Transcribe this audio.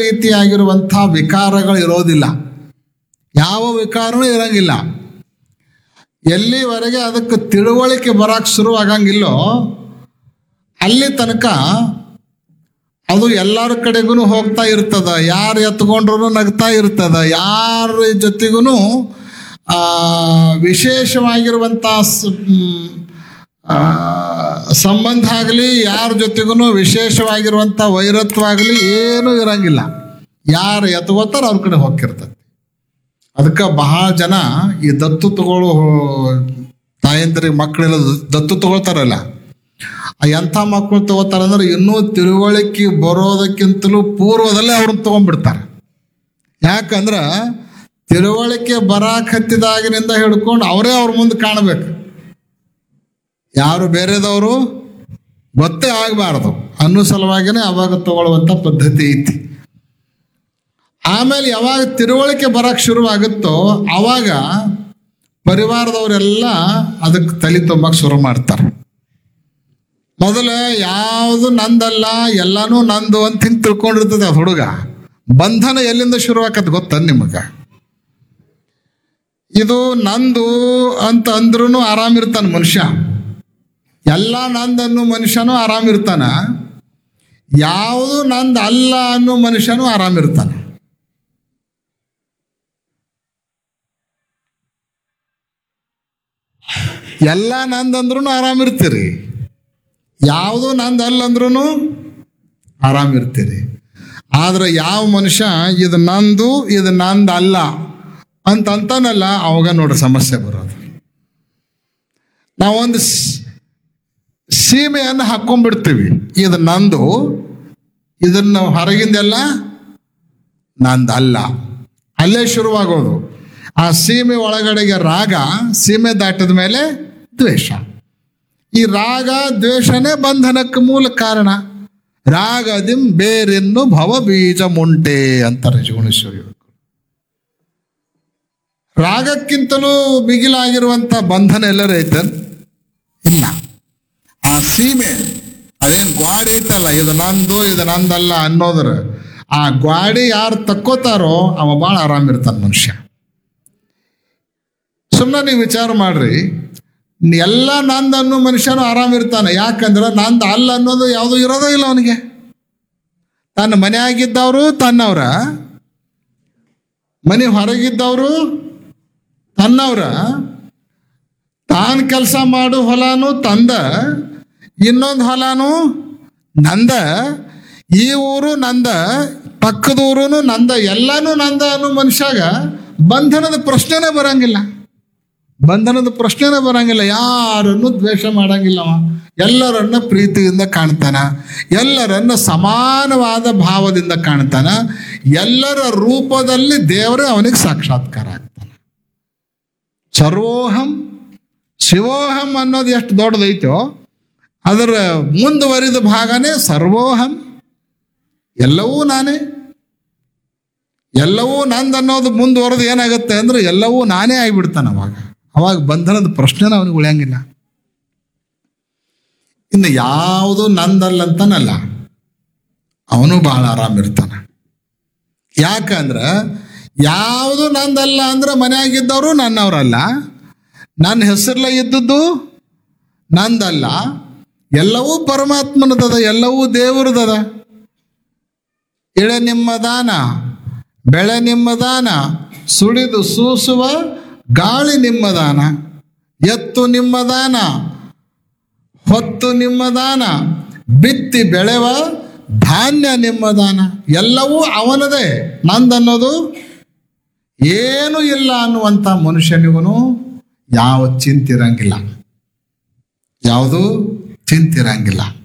ರೀತಿಯಾಗಿರುವಂಥ ವಿಕಾರಗಳು ಇರೋದಿಲ್ಲ ಯಾವ ವಿಕಾರನೂ ಇರಂಗಿಲ್ಲ ಎಲ್ಲಿವರೆಗೆ ಅದಕ್ಕೆ ತಿಳುವಳಿಕೆ ಬರಕ್ಕೆ ಶುರು ಆಗಂಗಿಲ್ಲೋ ಅಲ್ಲಿ ತನಕ ಅದು ಎಲ್ಲರ ಕಡೆಗೂ ಹೋಗ್ತಾ ಇರ್ತದ ಯಾರು ಎತ್ಕೊಂಡ್ರು ನಗ್ತಾ ಇರ್ತದ ಯಾರ ಜೊತೆಗೂ ವಿಶೇಷವಾಗಿರುವಂಥ ಸ- ಮ್, ಆ, ಸಂಬಂಧ ಆಗಲಿ ಯಾರ ಜೊತೆಗೂ ವಿಶೇಷವಾಗಿರುವಂಥ ವೈರತ್ವ ಆಗಲಿ ಏನೂ ಇರಂಗಿಲ್ಲ ಯಾರು ಎತ್ಕೋತಾರ ಅವ್ರ ಕಡೆ ಹೋಗಿರ್ತದೆ ಅದಕ್ಕೆ ಬಹಳ ಜನ ಈ ದತ್ತು ತಗೊಳ್ಳೋ ತಾಯಂದ್ರಿಗೆ ಮಕ್ಕಳೆಲ್ಲ ದತ್ತು ತಗೊಳ್ತಾರಲ್ಲ ಆ ಎಂಥ ಮಕ್ಕಳು ತಗೋತಾರ ಅಂದ್ರೆ ಇನ್ನೂ ತಿಳುವಳಿಕೆ ಬರೋದಕ್ಕಿಂತಲೂ ಪೂರ್ವದಲ್ಲೇ ಅವ್ರನ್ನ ತಗೊಂಡ್ಬಿಡ್ತಾರೆ ಯಾಕಂದ್ರೆ ತಿಳುವಳಿಕೆ ಬರಾಕ್ ಹತ್ತಿದಾಗಿನಿಂದ ಹಿಡ್ಕೊಂಡು ಅವರೇ ಅವ್ರ ಮುಂದೆ ಕಾಣಬೇಕು ಯಾರು ಬೇರೆದವರು ಗೊತ್ತೇ ಆಗಬಾರ್ದು ಅನ್ನೋ ಸಲುವಾಗಿನೇ ಅವಾಗ ತಗೊಳ್ಳುವಂಥ ಪದ್ಧತಿ ಐತಿ ಆಮೇಲೆ ಯಾವಾಗ ತಿಳುವಳಿಕೆ ಬರಕ್ಕೆ ಶುರುವಾಗುತ್ತೋ ಆವಾಗ ಪರಿವಾರದವರೆಲ್ಲ ಅದಕ್ಕೆ ತಲೆ ತುಂಬಕ್ಕೆ ಶುರು ಮಾಡ್ತಾರೆ ಮೊದಲು ಯಾವುದು ನಂದಲ್ಲ ಎಲ್ಲಾನು ನಂದು ಅಂತ ಹಿಂಗೆ ತಿಳ್ಕೊಂಡಿರ್ತದೆ ಅದು ಹುಡುಗ ಬಂಧನ ಎಲ್ಲಿಂದ ಶುರುವಾಕತ್ ಗೊತ್ತ ನಿಮಗೆ ಇದು ನಂದು ಅಂತ ಅಂದ್ರೂ ಆರಾಮಿರ್ತಾನೆ ಮನುಷ್ಯ ಎಲ್ಲ ನಂದನ್ನು ಮನುಷ್ಯನೂ ಆರಾಮಿರ್ತಾನ ಯಾವುದು ನಂದು ಅಲ್ಲ ಅನ್ನೋ ಮನುಷ್ಯನೂ ಆರಾಮಿರ್ತಾನೆ ಎಲ್ಲ ನಂದಂದ್ರೂ ಆರಾಮಿರ್ತೀರಿ ಯಾವುದು ನಂದು ಅಲ್ಲ ಅಂದ್ರೂ ಆರಾಮಿರ್ತೀರಿ ಆದ್ರೆ ಯಾವ ಮನುಷ್ಯ ಇದು ನಂದು ಇದು ನಂದು ಅಲ್ಲ ಅಂತ ಅಂತಾನಲ್ಲ ಅವಾಗ ನೋಡ್ರಿ ಸಮಸ್ಯೆ ಬರೋದು ನಾವೊಂದು ಸ್- ಸೀಮೆಯನ್ನು ಹಾಕೊಂಡ್ಬಿಡ್ತೀವಿ ಇದು ನಂದು ಇದನ್ನ ಹೊರಗಿಂದೆಲ್ಲ ನಂದು ಅಲ್ಲ ಅಲ್ಲೇ ಶುರುವಾಗೋದು ಆ ಸೀಮೆ ಒಳಗಡೆಗೆ ರಾಗ ಸೀಮೆ ದಾಟಿದ ಮೇಲೆ ದ್ವೇಷ ಈ ರಾಗ ದ್ವೇಷನೇ ಬಂಧನಕ್ಕೆ ಮೂಲ ಕಾರಣ ರಾಗದಿಂ ಬೇರೆನ್ನು ಭವ ಬೀಜ ಮುಂಟೆ ಅಂತಾರೆ ಜೀವನೇಶ್ವರಿ ರಾಗಕ್ಕಿಂತಲೂ ಬಿಗಿಲಾಗಿರುವಂಥ ಬಂಧನ ಎಲ್ಲರೂ ಐತೆ ಇಲ್ಲ ಆ ಸೀಮೆ ಅದೇನು ಗ್ವಾಡಿ ಐತಲ್ಲ ಇದು ನಂದು ಇದು ನಂದಲ್ಲ ಅನ್ನೋದ್ರ ಆ ಗ್ವಾಡಿ ಯಾರು ತಕ್ಕೋತಾರೋ ಅವ ಭಾಳ ಆರಾಮಿರ್ತಾನೆ ಮನುಷ್ಯ ಸುಮ್ಮನೆ ನೀವು ವಿಚಾರ ಮಾಡ್ರಿ ಎಲ್ಲ ನಂದು ಅನ್ನೋ ಮನುಷ್ಯನು ಆರಾಮಿರ್ತಾನೆ ಯಾಕಂದ್ರೆ ನಂದು ಅಲ್ಲ ಅನ್ನೋದು ಯಾವುದು ಇರೋದೇ ಇಲ್ಲ ಅವನಿಗೆ ತನ್ನ ಮನೆಯಾಗಿದ್ದವರು ತನ್ನವ್ರ ಮನೆ ಹೊರಗಿದ್ದವರು ತನ್ನವ್ರ ತಾನು ಕೆಲಸ ಮಾಡು ಹೊಲನು ತಂದ ಇನ್ನೊಂದು ಹೊಲನು ನಂದ ಈ ಊರು ನಂದ ಪಕ್ಕದ ಊರು ನಂದ ಎಲ್ಲಾನು ನಂದ ಅನ್ನೋ ಮನುಷ್ಯಾಗ ಬಂಧನದ ಪ್ರಶ್ನೆನೇ ಬರಂಗಿಲ್ಲ ಬಂಧನದ ಪ್ರಶ್ನೆನೇ ಬರಂಗಿಲ್ಲ ಯಾರನ್ನು ದ್ವೇಷ ಮಾಡಂಗಿಲ್ಲ ಅವ ಎಲ್ಲರನ್ನ ಪ್ರೀತಿಯಿಂದ ಕಾಣ್ತಾನ ಎಲ್ಲರನ್ನ ಸಮಾನವಾದ ಭಾವದಿಂದ ಕಾಣ್ತಾನ ಎಲ್ಲರ ರೂಪದಲ್ಲಿ ದೇವರೇ ಅವನಿಗೆ ಸಾಕ್ಷಾತ್ಕಾರ ಆಗ್ತಾನೆ ಸರ್ವೋಹಂ ಶಿವೋಹಂ ಅನ್ನೋದು ಎಷ್ಟು ದೊಡ್ಡದೈತೋ ಅದರ ಮುಂದುವರಿದ ಭಾಗನೇ ಸರ್ವೋಹಂ ಎಲ್ಲವೂ ನಾನೇ ಎಲ್ಲವೂ ನಂದು ಅನ್ನೋದು ಮುಂದುವರೆದು ಏನಾಗುತ್ತೆ ಅಂದ್ರೆ ಎಲ್ಲವೂ ನಾನೇ ಆಗಿಬಿಡ್ತಾನೆ ಅವಾಗ ಅವಾಗ ಬಂಧನದ ಪ್ರಶ್ನೆನ ಅವನಿಗೆ ಉಳಿಯಂಗಿಲ್ಲ ಇನ್ನು ಯಾವುದು ನಂದಲ್ಲಂತಾನಲ್ಲ ಅವನು ಬಹಳ ಆರಾಮಿರ್ತಾನೆ ಯಾಕಂದ್ರೆ ಯಾವುದು ನಂದಲ್ಲ ಅಂದ್ರೆ ಮನೆಯಾಗಿದ್ದವರು ನನ್ನವರಲ್ಲ ನನ್ನ ಹೆಸರಲ್ಲ ಇದ್ದದ್ದು ನಂದಲ್ಲ ಎಲ್ಲವೂ ಪರಮಾತ್ಮನದದ ಎಲ್ಲವೂ ದೇವರದದ ಇಳೆ ನಿಮ್ಮ ದಾನ ಬೆಳೆ ನಿಮ್ಮ ದಾನ ಸುಳಿದು ಸೂಸುವ ಗಾಳಿ ನಿಮ್ಮ ದಾನ ಎತ್ತು ನಿಮ್ಮ ದಾನ ಹೊತ್ತು ನಿಮ್ಮ ದಾನ ಬಿತ್ತಿ ಬೆಳೆವ ಧಾನ್ಯ ನಿಮ್ಮ ದಾನ ಎಲ್ಲವೂ ಅವನದೇ ನಂದನ್ನೋದು ಏನೂ ಇಲ್ಲ ಅನ್ನುವಂಥ ಮನುಷ್ಯನಿಗೂ ಯಾವ ಚಿಂತಿರಂಗಿಲ್ಲ ಯಾವುದು ಚಿಂತಿರಂಗಿಲ್ಲ